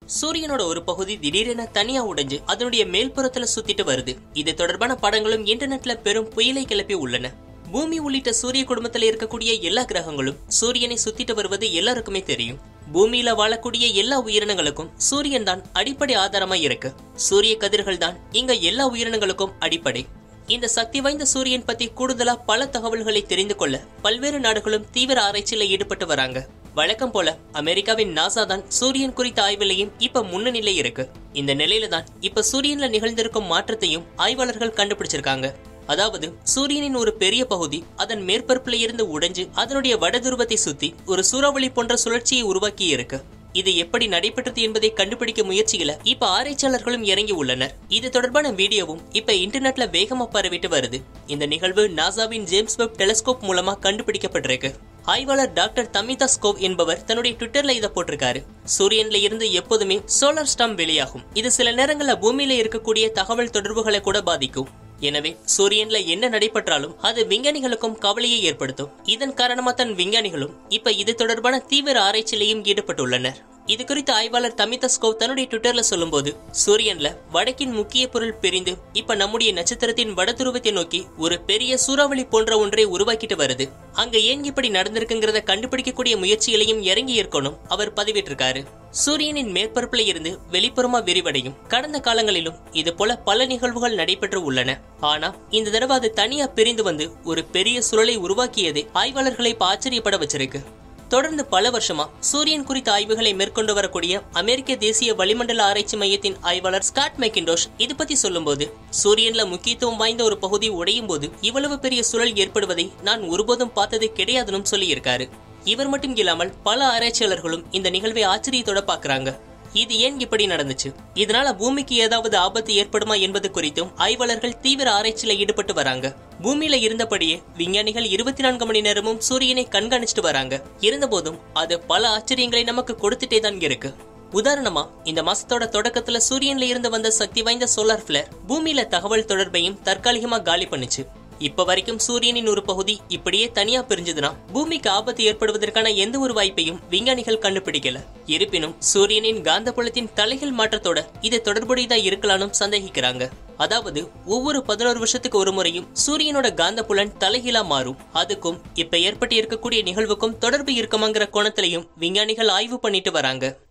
சூரியனோட ஒரு பகுதி திடீரென தனியா உடைஞ்சு அதனுடைய மேல்புறத்துல சுத்திட்டு வருது இது தொடர்பான படங்களும் இன்டர்நெட்ல பெரும் புயலை கிளப்பி உள்ளன பூமி உள்ளிட்ட சூரிய குடும்பத்துல இருக்கக்கூடிய எல்லா கிரகங்களும் சூரியனை சுத்திட்டு வருவது எல்லாருக்குமே தெரியும் பூமியில வாழக்கூடிய எல்லா உயிரினங்களுக்கும் சூரியன் தான் அடிப்படை ஆதாரமா இருக்கு சூரிய கதிர்கள் தான் இங்க எல்லா உயிரினங்களுக்கும் அடிப்படை இந்த சக்தி வாய்ந்த சூரியன் பத்தி கூடுதலா பல தகவல்களை தெரிந்து கொள்ள பல்வேறு நாடுகளும் தீவிர ஆராய்ச்சியில ஈடுபட்டு வராங்க வழக்கம் போல அமெரிக்காவின் நாசா தான் சூரியன் குறித்த ஆய்விலையும் இப்ப முன்னணியில இருக்கு இந்த நிலையில தான் இப்ப சூரியன்ல நிகழ்ந்திருக்கும் மாற்றத்தையும் ஆய்வாளர்கள் கண்டுபிடிச்சிருக்காங்க அதாவது சூரியனின் ஒரு பெரிய பகுதி அதன் மேற்பரப்புல இருந்து உடைஞ்சு அதனுடைய வடதுருவத்தை சுத்தி ஒரு சூறாவளி போன்ற சுழற்சியை உருவாக்கி இருக்கு இது எப்படி நடைபெற்றது என்பதை கண்டுபிடிக்க முயற்சியில இப்ப ஆராய்ச்சியாளர்களும் இறங்கி உள்ளனர் இது தொடர்பான வீடியோவும் இப்ப இன்டர்நெட்ல வேகமா பரவிட்டு வருது இந்த நிகழ்வு நாசாவின் ஜேம்ஸ் வெப் டெலஸ்கோப் மூலமா கண்டுபிடிக்கப்பட்டிருக்கு ஆய்வாளர் டாக்டர் தமிதா ஸ்கோவ் என்பவர் தன்னுடைய ட்விட்டர்ல இதை போட்டிருக்காரு சூரியன்ல இருந்து எப்போதுமே சோலார் ஸ்டாம் வெளியாகும் இது சில நேரங்கள்ல பூமியில இருக்கக்கூடிய தகவல் தொடர்புகளை கூட பாதிக்கும் எனவே சூரியன்ல என்ன நடைபெற்றாலும் அது விஞ்ஞானிகளுக்கும் கவலையை ஏற்படுத்தும் இதன் காரணமா தன் விஞ்ஞானிகளும் இப்ப இது தொடர்பான தீவிர ஆராய்ச்சியிலையும் ஈடுபட்டுள்ளனர் இது குறித்து ஆய்வாளர் தமிதா ஸ்கோவ் தன்னுடைய ட்விட்டர்ல சொல்லும்போது சூரியன்ல வடக்கின் முக்கிய பொருள் பிரிந்து இப்ப நம்முடைய நட்சத்திரத்தின் வடதுருவத்தை நோக்கி ஒரு பெரிய சூறாவளி போன்ற ஒன்றை உருவாக்கிட்டு வருது அங்க ஏன் இப்படி நடந்திருக்குங்கிறத கண்டுபிடிக்கக்கூடிய முயற்சிகளையும் இறங்கி இருக்கணும் அவர் பதிவிட்டிருக்காரு சூரியனின் மேற்பரப்புல இருந்து வெளிப்புறமா விரிவடையும் கடந்த காலங்களிலும் இது போல பல நிகழ்வுகள் நடைபெற்று உள்ளன ஆனா இந்த தடவை அது தனியா பிரிந்து வந்து ஒரு பெரிய சுழலை உருவாக்கியதே ஆய்வாளர்களை இப்ப ஆச்சரியப்பட வச்சிருக்கு தொடர்ந்து பல வருஷமா சூரியன் குறித்த ஆய்வுகளை மேற்கொண்டு வரக்கூடிய அமெரிக்க தேசிய வளிமண்டல ஆராய்ச்சி மையத்தின் ஆய்வாளர் ஸ்காட் மெக்கிண்டோஷ் இது பத்தி சொல்லும்போது சூரியன்ல முக்கியத்துவம் வாய்ந்த ஒரு பகுதி உடையும் போது இவ்வளவு பெரிய சுழல் ஏற்படுவதை நான் ஒருபோதும் பார்த்தது கிடையாதுன்னு சொல்லியிருக்காரு இவர் மட்டும் இல்லாமல் பல ஆராய்ச்சியாளர்களும் இந்த நிகழ்வை ஆச்சரியத்தோட பாக்குறாங்க இது ஏன் இப்படி நடந்துச்சு இதனால பூமிக்கு ஏதாவது ஆபத்து ஏற்படுமா என்பது குறித்தும் ஆய்வாளர்கள் தீவிர ஆராய்ச்சியில ஈடுபட்டு வராங்க பூமியில இருந்தபடியே விஞ்ஞானிகள் இருபத்தி நான்கு மணி நேரமும் சூரியனை கண்காணிச்சுட்டு வராங்க இருந்தபோதும் அது பல ஆச்சரியங்களை நமக்கு கொடுத்துட்டே தான் இருக்கு உதாரணமா இந்த மாசத்தோட தொடக்கத்துல சூரியன்ல இருந்து வந்த சக்தி வாய்ந்த சோலார் பிளேர் பூமியில தகவல் தொடர்பையும் தற்காலிகமா காலி பண்ணுச்சு இப்ப வரைக்கும் சூரியனின் ஒரு பகுதி இப்படியே தனியா பிரிஞ்சதுன்னா பூமிக்கு ஆபத்து ஏற்படுவதற்கான எந்த ஒரு வாய்ப்பையும் விஞ்ஞானிகள் கண்டுபிடிக்கல இருப்பினும் சூரியனின் காந்தப்புலத்தின் தலைகள் மாற்றத்தோட இது தொடர்புடையதா இருக்கலாம்னு சந்தேகிக்கிறாங்க அதாவது ஒவ்வொரு பதினோரு வருஷத்துக்கு ஒரு முறையும் சூரியனோட காந்தப்புலன் தலைகீழா மாறும் அதுக்கும் இப்ப ஏற்பட்டு இருக்கக்கூடிய நிகழ்வுக்கும் தொடர்பு இருக்குமாங்கிற கோணத்திலையும் விஞ்ஞானிகள் ஆய்வு பண்ணிட்டு வராங்க